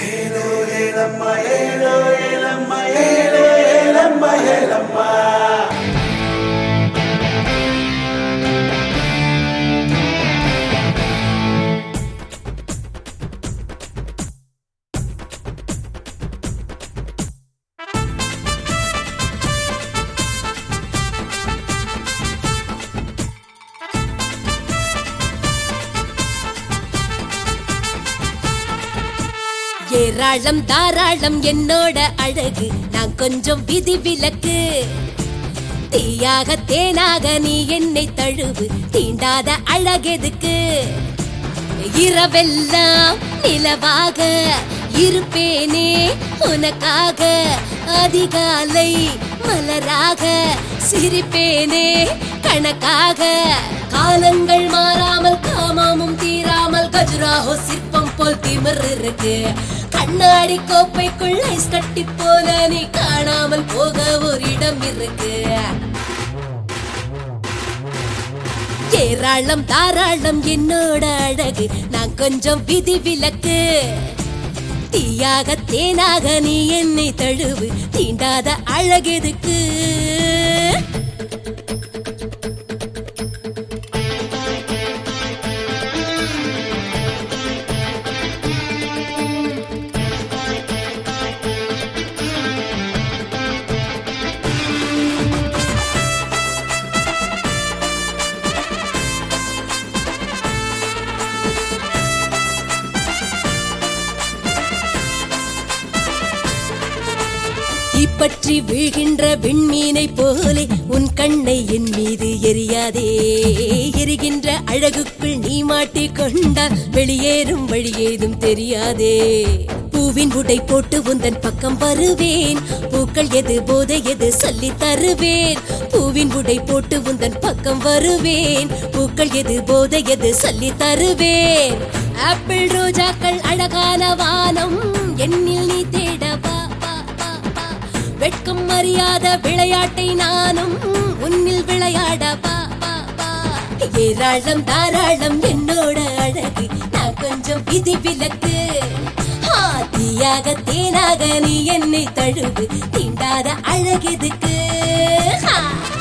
ஏராளம் தாராளம் என்னோட அழகு நான் கொஞ்சம் விதி விலக்கு தீயாக தேனாக நீ என்னை தழுவு தீண்டாத அழகெதுக்கு இரவெல்லாம் நிலவாக இருப்பேனே உனக்காக அதிகாலை மலராக சிரிப்பேனே கணக்காக காலங்கள் மாறாமல் காமமும் தீராமல் கஜுராஹோ சிற்பம் போல் திமிர் இருக்கு கண்ணாடி கோப்பைக்குள் ஐஸ் கட்டி போல நீ காணாமல் போக ஒரு இடம் இருக்கு ஏராளம் தாராளம் என்னோட அழகு நான் கொஞ்சம் விதி விலக்கு தீயாக தேனாக நீ என்னை தழுவு தீண்டாத அழகெதுக்கு தீப்பற்றி வீழ்கின்ற விண்மீனை போலே உன் கண்ணை என் மீது எரியாதே எரிகின்ற அழகுக்குள் நீ மாட்டிக் கொண்டால் வெளியேறும் வழி ஏதும் தெரியாதே பூவின் உடை போட்டு உந்தன் பக்கம் வருவேன் பூக்கள் எது போதை எது சொல்லி தருவேன் பூவின் உடை போட்டு உந்தன் பக்கம் வருவேன் பூக்கள் எது போதை எது சொல்லி தருவேன் ஆப்பிள் ரோஜாக்கள் அழகான வானம் என்னில் நீ தேட வா வா வா வா வெட்கம் அறியாத விளையாட்டை நானும் உன்னில் விளையாட வா வா வா ஏராளம் தாராளம் என்னோட அழகு நான் கொஞ்சம் விதி விலக்கு ஆ, தீயாக தேனாக நீ என்னை தழுவு தீண்டாத அழகெதுக்கு ஹா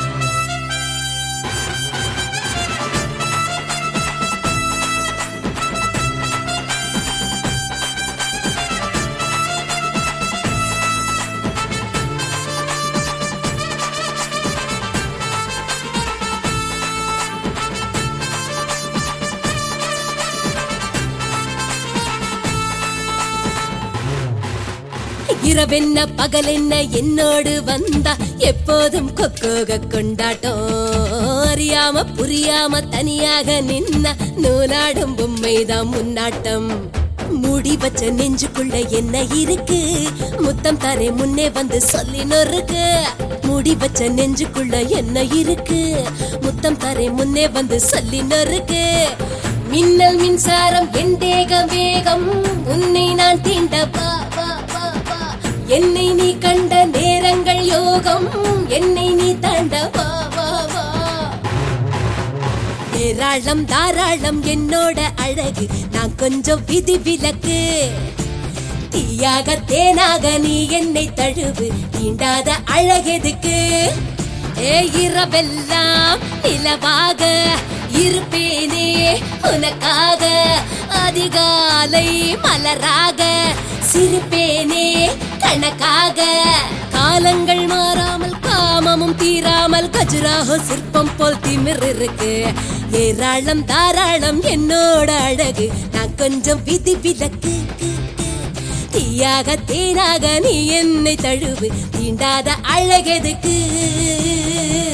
இரவென்ன பகலென்ன என்னோடு வந்தா எப்போதும் கொக்கோக கொண்டாட்டம் அறியாம புரியாம தனியாக நின்ன நூலாடும் பொம்மைதான் முன்னாட்டம் மூடி வச்ச நெஞ்சுக்குள்ள என்ன இருக்கு முத்தம் தானே முன்னே வந்து சொல்லி நொறுக்கு மூடி வச்ச நெஞ்சுக்குள்ள என்ன இருக்கு முத்தம் தானே முன்னே வந்து சொல்லி நொறுக்கு மின்னல் மின்சாரம் என் தேக வேகம் உன்னை நான் தீண்ட வா வா வா வா என்னை நீ கண்ட நேரங்கள் யோகம் என்னை நீ தாண்ட வா வா வா ஏராளம் தாராளம் என்னோட அழகு நான் கொஞ்சம் விதி விலக்கு தீயாக தேனாக நீ என்னை தழுவு தீண்டாத அழகெதுக்கு ஏ இரவெல்லாம் நிலவாக இருப்பேனே உனக்காக அதிகாலை மலராக சிரிப்பேனே கணக்காக காலங்கள் மாறாமல் காமமும் தீராமல் கஜுராஹோ சிற்பம் போல் திமிர் இருக்கு ஏராளம் தாராளம் என்னோட அழகு நான் கொஞ்சம் விதி விலக்கு தீயாக தேனாக நீ என்னை தழுவு தீண்டாத அழகெதுக்கு